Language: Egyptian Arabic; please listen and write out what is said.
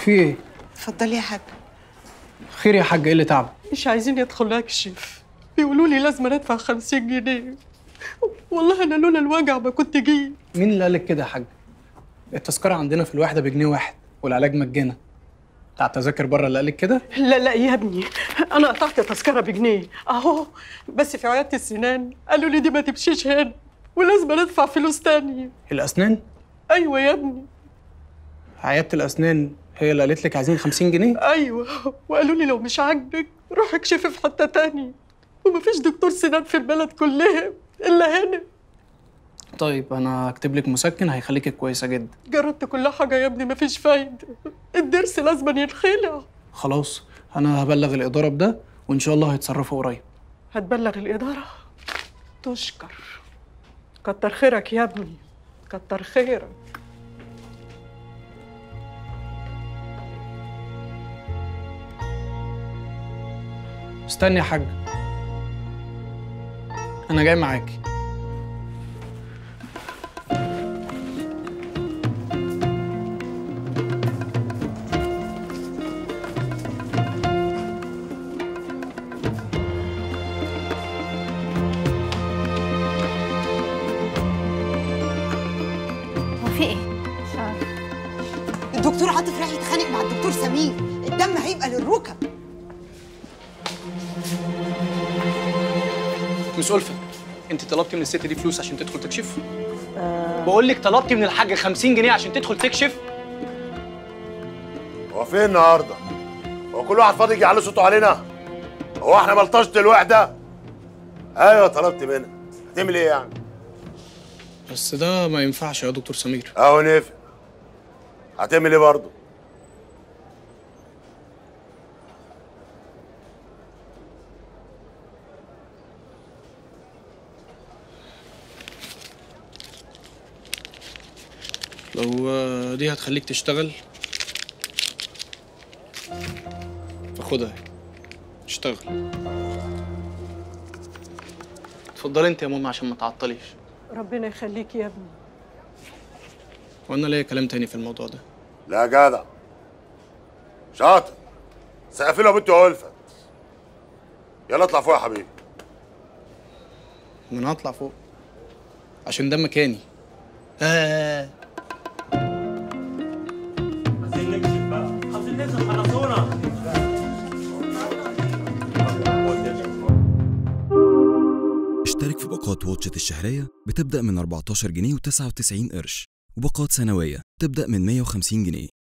في ايه؟ اتفضلي يا حاج خير يا حاج ايه اللي تعب؟ مش عايزين يدخل اكشف بيقولوا لي لازم ادفع 50 جنيه والله انا لولا الوجع ما كنت جيت مين اللي قالك كده يا حاج؟ التذكرة عندنا في الواحدة بجنيه واحد والعلاج مجانا بتاع التذاكر بره اللي قالك كده؟ لا لا يا ابني انا قطعت تذكره بجنيه اهو بس في عياده السنان قالوا لي دي ما تمشيش هنا ولازم ادفع فلوس تانية الأسنان؟ ايوه يا ابني عيادة الأسنان هي اللي قالت لك عايزين 50 جنيه؟ ايوه وقالوا لي لو مش عاجبك روح اكشفي في حته تانية ومفيش دكتور سنان في البلد كلها الا هنا طيب أنا هكتب لك مسكن هيخليكي كويسة جدا جربت كل حاجه يا ابني مفيش فايده الضرس لازم ينخلع خلاص أنا هبلغ الإدارة بده وإن شاء الله هيتصرفوا قريب هتبلغ الإدارة تشكر كتر خيرك يا ابني كتر خيرك استني يا حاج أنا جاي معاكي هو في ايه؟ مش عارفه الدكتور عاطف راح يتخانق مع الدكتور سمير الدم هيبقى للركب مس ألفة أنت طلبتي من الست دي فلوس عشان تدخل تكشف؟ بقول لك طلبتي من الحاج 50 جنيه عشان تدخل تكشف؟ هو فين النهارده؟ هو كل واحد فاضي يجي يعلي صوته علينا؟ هو احنا ملطشة الوحدة؟ ايوه طلبت منها هتعمل ايه يعني؟ بس ده ما ينفعش يا دكتور سمير اهو نافع هتعمل ايه برضه؟ لو آه، دي هتخليك تشتغل فخدها اشتغل اتفضلي انت يا ماما عشان ما تعطليش ربنا يخليك يا ابني وانا ليا كلام تاني في الموضوع ده لا يا جدع شاطر سقفي له يا بنت ألفت يلا اطلع فوق يا حبيبي ما انا هطلع فوق عشان ده مكاني آه. عايزين نكشف بقى عايزين نكشف خلصونا اشترك في باقات واتشت الشهرية بتبدأ من 14 جنيه و99 قرش وباقات سنوية تبدأ من 150 جنيه